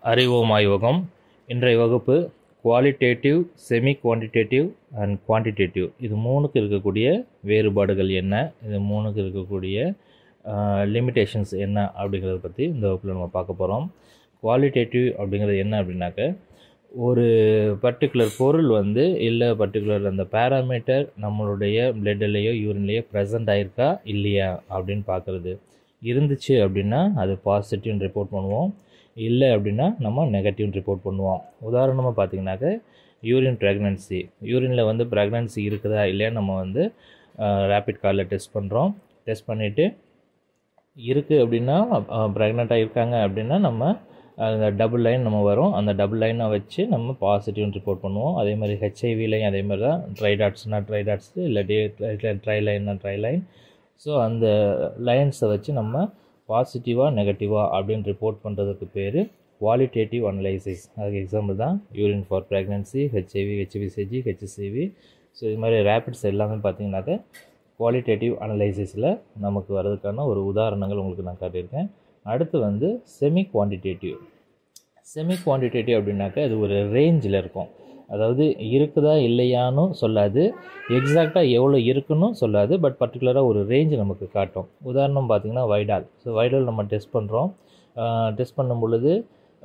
அறிவோம் ஆய்வகம் இன்றைய வகுப்பு qualitative semi quantitative and quantitative இது மூணுக்கு இருக்கக்கூடிய வேறுபாடுகள் என்ன இது மூணுக்கு இருக்கக்கூடிய லிமிட்டேஷன்ஸ் என்ன அப்படிங்கிறத பற்றி இந்த வகுப்பில் நம்ம பார்க்க போகிறோம் குவாலிட்டேட்டிவ் அப்படிங்கிறது என்ன அப்படின்னாக்க ஒரு பர்டிகுலர் பொருள் வந்து இல்லை பர்டிகுலர் அந்த பேராமீட்டர் நம்மளுடைய பிளட்லேயோ யூரின்லேயோ ப்ரெசண்ட் ஆயிருக்கா இல்லையா அப்படின்னு பார்க்குறது இருந்துச்சு அப்படின்னா அது பாசிட்டிவ்னு ரிப்போர்ட் பண்ணுவோம் இல்லை அப்படின்னா நம்ம நெகட்டிவ்னு ரிப்போர்ட் பண்ணுவோம் உதாரணமாக பார்த்தீங்கன்னாக்க யூரின் ப்ரெக்னன்சி யூரினில் வந்து ப்ரெக்னன்சி இருக்குதா இல்லையா நம்ம வந்து ரேபிட் காலில் டெஸ்ட் பண்ணுறோம் டெஸ்ட் பண்ணிவிட்டு இருக்குது அப்படின்னா ப்ரெக்னெண்ட்டாக இருக்காங்க அப்படின்னா நம்ம அந்த டபுள் லைன் நம்ம வரும் அந்த டபுள் லைனை வச்சு நம்ம பாசிட்டிவ்னு ரிப்போர்ட் பண்ணுவோம் அதே மாதிரி ஹெச்ஐவிலையும் அதே மாதிரி தான் ட்ரை டாட்ஸ்னா ட்ரை டாட்ஸு இல்லாட்டி ட்ரை லைன்னா ட்ரை லைன் ஸோ அந்த லைன்ஸை வச்சு நம்ம பாசிட்டிவாக நெகட்டிவாக அப்படின்னு ரிப்போர்ட் பண்ணுறதுக்கு பேர் குவாலிட்டேட்டிவ் அனலைசிஸ் அதுக்கு எக்ஸாம்பிள் தான் urine for pregnancy HIV HVCG HCCV so இது மாதிரி ரேபிட்ஸ் எல்லாமே பார்த்தீங்கன்னாக்க குவாலிட்டேட்டிவ் அனலைசிஸில் நமக்கு வர்றதுக்கான ஒரு உதாரணங்கள் உங்களுக்கு நான் காட்டியிருக்கேன் அடுத்து வந்து செமி குவான்டிடேட்டிவ் செமி குவான்டிடேட்டிவ் அப்படின்னாக்க அது ஒரு ரேஞ்சில் இருக்கும் அதாவது இருக்குதா இல்லையான்னு சொல்லாது எக்ஸாக்டாக எவ்வளோ இருக்குன்னு சொல்லாது பட் பர்டிகுலராக ஒரு ரேஞ்சு நமக்கு காட்டும் உதாரணம் பார்த்திங்கன்னா வைடால் ஸோ வைடால் நம்ம டெஸ்ட் பண்ணுறோம் டெஸ்ட் பண்ணும் பொழுது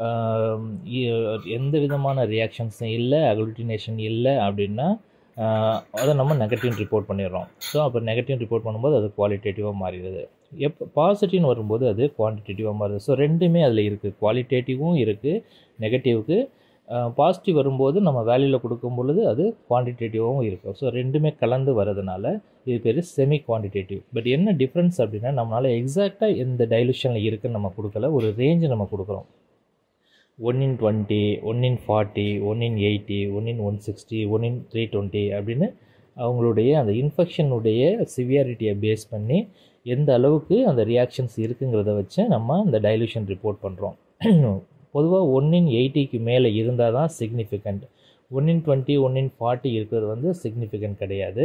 எந்த விதமான ரியாக்ஷன்ஸும் இல்லை அக்ளுட்டினேஷன் இல்லை அப்படின்னா அதை நம்ம நெகட்டிவ் ரிப்போர்ட் பண்ணிடுறோம் ஸோ அப்போ நெகட்டிவ் ரிப்போர்ட் பண்ணும்போது அது குவாலிட்டேட்டிவாக மாறிடுது எப்போ பாசிட்டிவ்னு வரும்போது அது குவான்டிடேட்டிவாக மாறுது ஸோ ரெண்டுமே அதில் இருக்குது குவாலிட்டேட்டிவும் இருக்குது நெகட்டிவ்க்கு பாசிட்டிவ் வரும்போது நம்ம வேல்யூவில் கொடுக்கும் பொழுது அது குவான்டிடேட்டிவாகவும் இருக்கும் ஸோ ரெண்டுமே கலந்து வரதுனால இது பேர் செமி குவான்டிடேட்டிவ் பட் என்ன டிஃப்ரென்ஸ் அப்படின்னா நம்மளால் எக்ஸாக்டாக எந்த டைலூஷனில் இருக்குன்னு நம்ம கொடுக்கல ஒரு ரேஞ்சு நம்ம கொடுக்குறோம் one in twenty one in forty one in eighty one in one sixty one in three twenty அப்படின்னு அவங்களுடைய அந்த இன்ஃபெக்ஷனுடைய சிவியாரிட்டியை பேஸ் பண்ணி எந்த அளவுக்கு அந்த ரியாக்ஷன்ஸ் இருக்குங்கிறத வச்சு நம்ம அந்த டைலூஷன் ரிப்போர்ட் பண்ணுறோம் பொதுவாக ஒன் இன் எயிட்டிக்கு மேலே இருந்தால் தான் significant one in twenty one in forty இருக்கிறது வந்து சிக்னிஃபிகண்ட் கிடையாது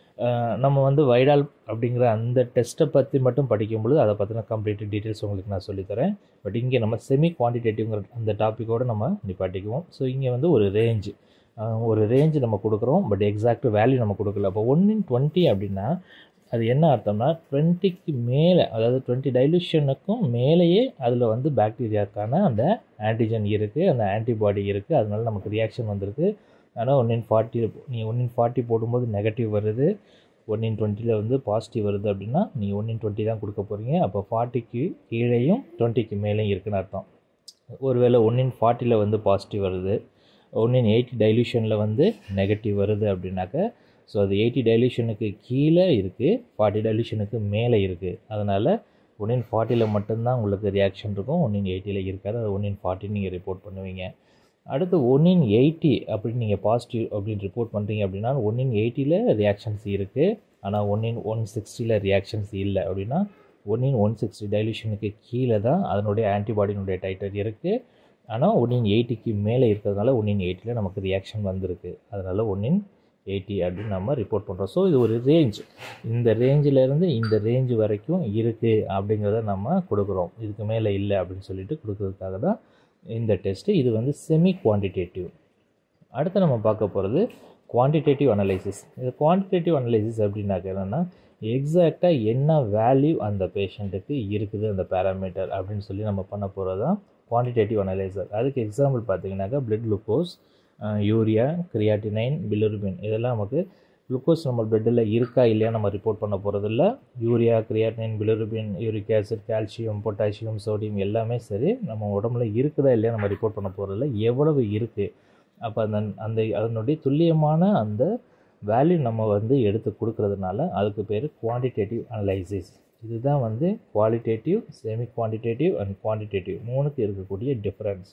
நம்ம வந்து வைடால் அப்படிங்கிற அந்த டெஸ்ட்டை பற்றி மட்டும் படிக்கும்பொழுது அதை பற்றின கம்ப்ளீட் டீட்டெயில்ஸ் உங்களுக்கு நான் சொல்லித்தரேன் பட் இங்கே நம்ம செமி குவான்டிடேட்டிவ்ங்கிற அந்த டாப்பிக்கோடு நம்ம நிப்பாட்டிக்குவோம் ஸோ இங்கே வந்து ஒரு ரேஞ்சு ஒரு ரேஞ்சு நம்ம கொடுக்குறோம் பட் எக்ஸாக்ட் வேல்யூ நம்ம கொடுக்கல அப்போ ஒன் இன் டுவெண்ட்டி அப்படின்னா அது என்ன அர்த்தம்னா டுவெண்ட்டிக்கு மேலே அதாவது டுவெண்ட்டி டைலூஷனுக்கும் மேலேயே அதில் வந்து பாக்டீரியாக்கான அந்த ஆன்டிஜன் இருக்குது அந்த ஆன்டிபாடி இருக்குது அதனால நமக்கு ரியாக்ஷன் வந்திருக்கு ஆனால் ஒன் இன் ஃபார்ட்டி நீங்கள் ஒன் இன் ஃபார்ட்டி போடும்போது நெகட்டிவ் வருது ஒன் இன் டுவெண்ட்டியில் வந்து பாசிட்டிவ் வருது அப்படின்னா நீங்கள் ஒன் இன் டுவெண்ட்டி தான் கொடுக்க போகிறீங்க அப்போ ஃபார்ட்டிக்கு கீழேயும் டுவெண்ட்டிக்கு மேலேயும் இருக்குன்னு அர்த்தம் ஒருவேளை ஒன் இன் ஃபார்ட்டியில் வந்து பாசிட்டிவ் வருது ஒன் இன் எயிட்டி டைலூஷனில் வந்து நெகட்டிவ் வருது அப்படின்னாக்க ஸோ அது எயிட்டி டைலூஷனுக்கு கீழே இருக்குது ஃபார்ட்டி டைலூஷனுக்கு மேலே இருக்குது அதனால் ஒன் இன் ஃபார்ட்டியில் மட்டும்தான் உங்களுக்கு ரியாக்ஷன் இருக்கும் ஒன் இன் எயிட்டியில் இருக்காது அது ஒன் இன் ஃபார்ட்டி நீங்கள் ரிப்போர்ட் பண்ணுவீங்க அடுத்து ஒன் இன் எயிட்டி அப்படின்னு நீங்கள் பாசிட்டிவ் அப்படின்னு ரிப்போர்ட் பண்ணுறீங்க அப்படின்னா ஒன் இன் எயிட்டியில் ரியாக்ஷன்ஸ் இருக்குது ஆனால் ஒன் இன் ஒன் சிக்ஸ்டியில் ரியாக்ஷன்ஸ் இல்லை அப்படின்னா ஒன் இன் ஒன் சிக்ஸ்டி டைலூஷனுக்கு கீழே தான் அதனுடைய ஆன்டிபாடினுடைய டைட்டர் இருக்குது ஆனால் ஒன் இன் எயிட்டிக்கு மேலே இருக்கிறதுனால ஒன் இன் எயிட்டியில் நமக்கு ரியாக்ஷன் வந்திருக்கு அதனால் ஒன் இன் எயிட்டி அப்படின்னு நம்ம ரிப்போர்ட் பண்ணுறோம் ஸோ இது ஒரு ரேஞ்ச் இந்த ரேஞ்சிலேருந்து இந்த ரேஞ்ச் வரைக்கும் இருக்குது அப்படிங்கிறத நம்ம கொடுக்குறோம் இதுக்கு மேலே இல்லை அப்படின்னு சொல்லிட்டு கொடுக்கறதுக்காக தான் இந்த டெஸ்ட்டு இது வந்து செமி குவான்டிடேட்டிவ் அடுத்து நம்ம பார்க்க போகிறது குவான்டிடேட்டிவ் அனலைசிஸ் இது குவான்டிடேட்டிவ் அனலைசிஸ் அப்படின்னாக்க என்னென்னா எக்ஸாக்டாக என்ன வேல்யூ அந்த பேஷண்ட்டுக்கு இருக்குது அந்த பேராமீட்டர் அப்படின்னு சொல்லி நம்ம பண்ண போகிறது தான் குவான்டிடேட்டிவ் அனலைசர் அதுக்கு எக்ஸாம்பிள் பார்த்தீங்கன்னாக்கா blood glucose urea creatinine bilirubin இதெல்லாம் நமக்கு குளுக்கோஸ் நம்ம பிளட்டில் இருக்கா இல்லையா நம்ம ரிப்போர்ட் பண்ண போகிறதில்ல urea creatinine bilirubin uric acid calcium potassium sodium எல்லாமே சரி நம்ம உடம்புல இருக்குதா இல்லையா நம்ம ரிப்போர்ட் பண்ண போகிறதில்ல எவ்வளவு இருக்குது அப்போ அந்த அந்த அதனுடைய துல்லியமான அந்த வேல்யூ நம்ம வந்து எடுத்து கொடுக்கறதுனால அதுக்கு பேர் குவான்டிடேட்டிவ் அனலைசிஸ் இதுதான் வந்து qualitative semi quantitative and quantitative மூணுக்கு இருக்கக்கூடிய டிஃப்ரென்ஸ்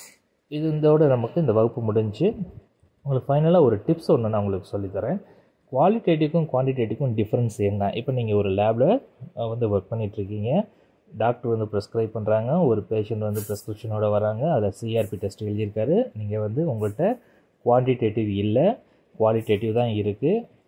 இது இதோட நமக்கு இந்த வகுப்பு முடிஞ்சு உங்களுக்கு ஃபைனலாக ஒரு டிப்ஸ் ஒன்று நான் உங்களுக்கு சொல்லித்தரேன் குவாலிட்டேட்டிவ்க்கும் குவான்டிடேட்டிவ்க்கும் டிஃப்ரென்ஸ் என்ன இப்போ நீங்கள் ஒரு லேபில் வந்து ஒர்க் பண்ணிகிட்ருக்கீங்க டாக்டர் வந்து ப்ரெஸ்கிரைப் பண்ணுறாங்க ஒரு பேஷண்ட் வந்து ப்ரெஸ்கிரிப்ஷனோட வராங்க அதில் சிஆர்பி டெஸ்ட் எழுதியிருக்காரு நீங்கள் வந்து உங்கள்கிட்ட குவான்டிடேட்டிவ் இல்லை குவாலிட்டேட்டிவ் தான் இருக்குது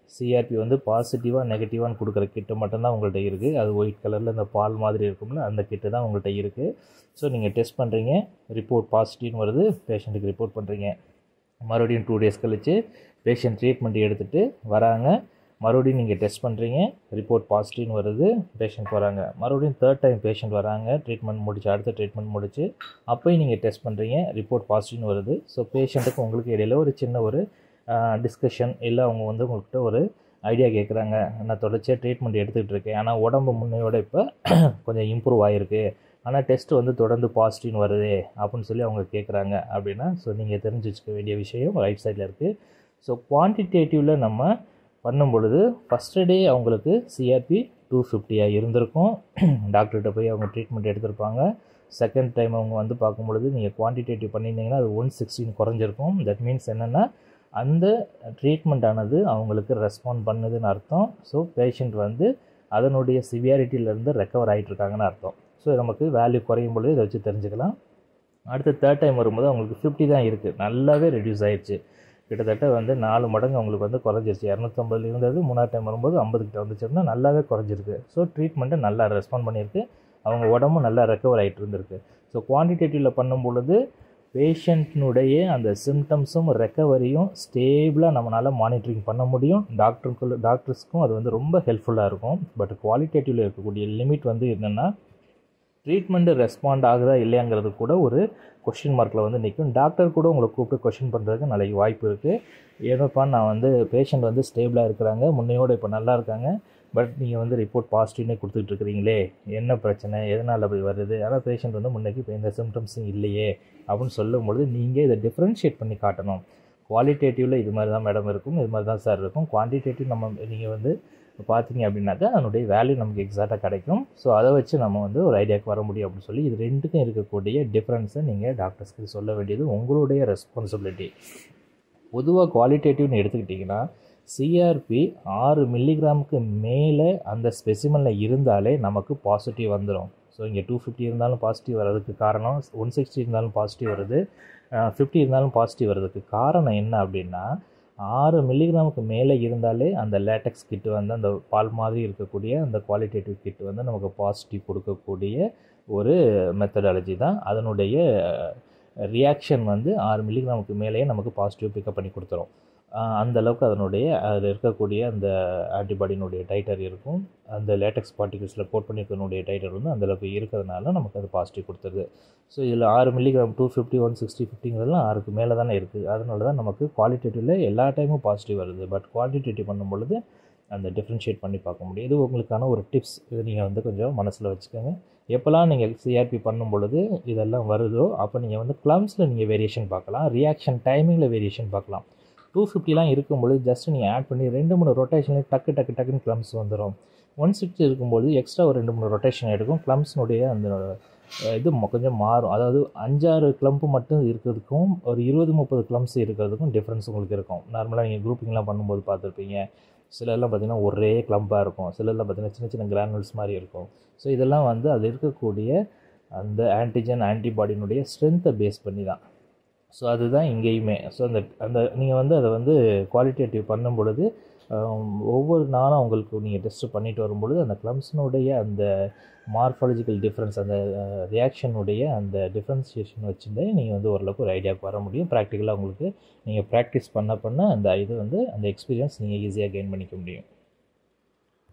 சிஆர்பி வந்து பாசிட்டிவாக நெகட்டிவான்னு கொடுக்குற கிட்டு மட்டும்தான் உங்கள்கிட்ட இருக்குது அது ஒயிட் கலரில் இந்த பால் மாதிரி இருக்கும்ல அந்த கிட்டு தான் உங்கள்கிட்ட இருக்குது ஸோ நீங்கள் டெஸ்ட் பண்ணுறீங்க ரிப்போர்ட் பாசிட்டிவ்னு வருது பேஷண்ட்டுக்கு ரிப்போர்ட் பண்ணுறீங்க மறுபடியும் டூ டேஸ் கழித்து பேஷண்ட் ட்ரீட்மெண்ட் எடுத்துகிட்டு வராங்க மறுபடியும் நீங்கள் டெஸ்ட் பண்ணுறீங்க ரிப்போர்ட் பாசிட்டிவ்னு வருது பேஷண்ட் வராங்க மறுபடியும் தேர்ட் டைம் பேஷண்ட் வராங்க ட்ரீட்மெண்ட் முடிச்சு அடுத்த ட்ரீட்மெண்ட் முடிச்சு அப்போயும் நீங்கள் டெஸ்ட் பண்ணுறீங்க ரிப்போர்ட் பாசிட்டிவ்னு வருது ஸோ பேஷண்ட்டுக்கு உங்களுக்கு இடையில ஒரு சின்ன ஒரு டிஸ்கஷன் இல்லை அவங்க வந்து உங்கள்கிட்ட ஒரு ஐடியா கேட்குறாங்க நான் தொடர்ச்சியாக ட்ரீட்மெண்ட் எடுத்துக்கிட்டு இருக்கேன் ஆனால் உடம்பு முன்னையோட இப்போ கொஞ்சம் இம்ப்ரூவ் ஆகிருக்கு ஆனால் டெஸ்ட் வந்து தொடர்ந்து பாசிட்டிவ்னு வருது அப்படின்னு சொல்லி அவங்க கேட்குறாங்க அப்படின்னா ஸோ நீங்கள் தெரிஞ்சு வச்சுக்க வேண்டிய விஷயம் ரைட் சைடில் இருக்குது ஸோ குவான்டிடேட்டிவில் நம்ம பண்ணும் பொழுது ஃபஸ்ட்டு டே அவங்களுக்கு சிஆர்பி டூ ஃபிஃப்டியாக இருந்திருக்கும் டாக்டர்கிட்ட போய் அவங்க ட்ரீட்மெண்ட் எடுத்திருப்பாங்க செகண்ட் டைம் அவங்க வந்து பார்க்கும் பொழுது நீங்கள் குவான்டிடேட்டிவ் பண்ணியிருந்தீங்கன்னா அது ஒன் சிக்ஸ்டின் குறைஞ்சிருக்கும் தட் மீன்ஸ் என்னென்னா அந்த ட்ரீட்மெண்ட் ஆனது அவங்களுக்கு ரெஸ்பாண்ட் பண்ணுதுன்னு அர்த்தம் ஸோ பேஷண்ட் வந்து அதனுடைய சிவியாரிட்டியிலேருந்து ரெக்கவர் ஆகிட்டு இருக்காங்கன்னு அர்த்தம் ஸோ நமக்கு வேல்யூ குறையும் பொழுது இதை வச்சு தெரிஞ்சுக்கலாம் அடுத்து தேர்ட் டைம் வரும்போது அவங்களுக்கு ஃபிஃப்டி தான் இருக்குது நல்லாவே ரெடியூஸ் ஆயிடுச்சு கிட்டத்தட்ட வந்து நாலு மடங்கு அவங்களுக்கு வந்து குறைஞ்சிருச்சு இரநூத்தம்பதுல இருந்தது மூணாவது டைம் வரும்போது ஐம்பது கிட்ட வந்துச்சுன்னா நல்லாவே குறைஞ்சிருக்கு ஸோ ட்ரீட்மெண்ட்டை நல்லா ரெஸ்பாண்ட் பண்ணியிருக்கு அவங்க உடம்பும் நல்லா ரெக்கவர் ஆகிட்டு இருந்திருக்கு ஸோ குவான்டிடேட்டிவில் பண்ணும் பொழுது பேஷண்ட்னுடைய அந்த சிம்டம்ஸும் ரெக்கவரியும் ஸ்டேபிளாக நம்மளால் மானிட்டரிங் பண்ண முடியும் டாக்டருக்குள்ள டாக்டர்ஸ்க்கும் அது வந்து ரொம்ப ஹெல்ப்ஃபுல்லாக இருக்கும் பட் குவாலிட்டேட்டிவில் இருக்கக்கூடிய லிமிட் வந்து என்னென்னா ட்ரீட்மெண்ட்டு ரெஸ்பாண்ட் ஆகுதா இல்லையாங்கிறது கூட ஒரு கொஷின் மார்க்கில் வந்து நிற்கும் டாக்டர் கூட உங்களை கூப்பிட்டு கொஷின் பண்ணுறதுக்கு நாளைக்கு வாய்ப்பு இருக்குது ஏதோப்பா நான் வந்து பேஷண்ட் வந்து ஸ்டேபிளாக இருக்கிறாங்க முன்னையோடு இப்போ நல்லா இருக்காங்க பட் நீங்கள் வந்து ரிப்போர்ட் பாசிட்டிவ்னே கொடுத்துட்டு இருக்கிறீங்களே என்ன பிரச்சனை எதனால் அப்படி வருது ஆனால் பேஷண்ட் வந்து முன்னைக்கு இப்போ எந்த சிம்டம்ஸும் இல்லையே அப்படின்னு சொல்லும்பொழுது நீங்கள் இதை டிஃப்ரென்ஷியேட் பண்ணி காட்டணும் குவாலிட்டேட்டிவில் இது மாதிரி தான் மேடம் இருக்கும் இது மாதிரி தான் சார் இருக்கும் குவான்டிடேட்டிவ் நம்ம நீங்கள் வந்து பார்த்தீங்க அப்படின்னாக்கா அதனுடைய வேல்யூ நமக்கு எக்ஸாக்டாக கிடைக்கும் ஸோ அதை வச்சு நம்ம வந்து ஒரு ஐடியாவுக்கு வர முடியும் அப்படின்னு சொல்லி இது ரெண்டுக்கும் இருக்கக்கூடிய டிஃப்ரென்ஸை நீங்கள் டாக்டர்ஸ்க்கு சொல்ல வேண்டியது உங்களுடைய ரெஸ்பான்சிபிலிட்டி பொதுவாக குவாலிட்டேட்டிவ்னு எடுத்துக்கிட்டிங்கன்னா சிஆர்பி ஆறு மில்லிகிராமுக்கு மேலே அந்த ஸ்பெசிமனில் இருந்தாலே நமக்கு பாசிட்டிவ் வந்துடும் ஸோ இங்கே டூ ஃபிஃப்டி இருந்தாலும் பாசிட்டிவ் வர்றதுக்கு காரணம் ஒன் சிக்ஸ்டி இருந்தாலும் பாசிட்டிவ் வருது ஃபிஃப்டி இருந்தாலும் பாசிட்டிவ் வர்றதுக்கு காரணம் என்ன அப்படின்னா ஆறு மில்லிகிராமுக்கு மேலே இருந்தாலே அந்த லேட்டக்ஸ் கிட்டு வந்து அந்த பால் மாதிரி இருக்கக்கூடிய அந்த குவாலிட்டேட்டிவ் கிட் வந்து நமக்கு பாசிட்டிவ் கொடுக்கக்கூடிய ஒரு மெத்தடாலஜி தான் அதனுடைய ரியாக்ஷன் வந்து ஆறு மில்லிகிராமுக்கு மேலேயே நமக்கு பாசிட்டிவ் பிக்கப் பண்ணி கொடுத்துரும் அந்த அளவுக்கு அதனுடைய அதில் இருக்கக்கூடிய அந்த ஆன்டிபாடினுடைய டைட்டர் இருக்கும் அந்த லேட்டக்ஸ் பார்ட்டிகல்ஸில் போட் பண்ணியிருக்கனுடைய டைட்டர் வந்து அந்தளவுக்கு இருக்கிறதுனால நமக்கு அது பாசிட்டிவ் கொடுத்துருது ஸோ இதில் ஆறு milligram to fifty one sixty ஃபிஃப்டிங்கிறதுலாம் ஆறுக்கு மேலே தானே இருக்குது அதனால தான் நமக்கு குவாலிட்டேட்டிவில் எல்லா டைமும் பாசிட்டிவ் வருது பட் குவான்டிடேட்டிவ் பண்ணும் பொழுது அந்த டிஃப்ரென்ஷியேட் பண்ணி பார்க்க முடியும் இது உங்களுக்கான ஒரு டிப்ஸ் இது நீங்கள் வந்து கொஞ்சம் மனசில் வச்சுக்கோங்க எப்போல்லாம் நீங்கள் சிஆர்பி பண்ணும் பொழுது இதெல்லாம் வருதோ அப்போ நீங்கள் வந்து க்ளம்ஸில் நீங்கள் வேரியேஷன் பார்க்கலாம் ரியாக்ஷன் டைமிங்கில் வேரியேஷன் பார்க்கலாம் டூ ஃபிஃப்டிலாம் இருக்கும்பொழுது ஜஸ்ட் நீங்கள் ஆட் பண்ணி ரெண்டு மூணு ரொட்டேஷன்லேயே டக்கு டக்கு டக்குன்னு க்ளம்ஸ் வந்துடும் ஒன் சிக்ஸ்டி இருக்கும்போது எக்ஸ்ட்ரா ஒரு ரெண்டு மூணு ரொட்டேஷன் எடுக்கும் க்ளம்ஸ்னுடைய அந்த இது கொஞ்சம் மாறும் அதாவது அஞ்சாறு கிளம்பு மட்டும் இருக்கிறதுக்கும் ஒரு இருபது முப்பது கிளம்ஸ் இருக்கிறதுக்கும் டிஃப்ரென்ஸ் உங்களுக்கு இருக்கும் நார்மலாக நீங்கள் குரூப்பிங்லாம் பண்ணும்போது பார்த்துருப்பீங்க சிலர்லாம் பார்த்திங்கன்னா ஒரே கிளம்பாக இருக்கும் சிலர்லாம் பார்த்திங்கன்னா சின்ன சின்ன கிரானுல்ஸ் மாதிரி இருக்கும் ஸோ இதெல்லாம் வந்து அது இருக்கக்கூடிய அந்த ஆன்டிஜன் ஆன்டிபாடினுடைய ஸ்ட்ரென்த்தை பேஸ் பண்ணி தான் ஸோ அதுதான் இங்கேயுமே ஸோ அந்த அந்த நீங்கள் வந்து அதை வந்து குவாலிட்டேட்டிவ் பண்ணும் பொழுது ஒவ்வொரு நாளும் உங்களுக்கு நீங்கள் டெஸ்ட்டு பண்ணிட்டு வரும்பொழுது அந்த க்ளம்ஸினுடைய அந்த மார்ஃபாலஜிக்கல் டிஃப்ரென்ஸ் அந்த ரியாக்ஷனுடைய அந்த டிஃப்ரென்சியேஷன் வச்சுட்டு நீங்கள் வந்து ஓரளவுக்கு ஒரு ஐடியாவுக்கு வர முடியும் ப்ராக்டிக்கலாக உங்களுக்கு நீங்கள் ப்ராக்டிஸ் பண்ண பண்ண அந்த இது வந்து அந்த எக்ஸ்பீரியன்ஸ் நீங்கள் ஈஸியாக கெயின் பண்ணிக்க முடியும்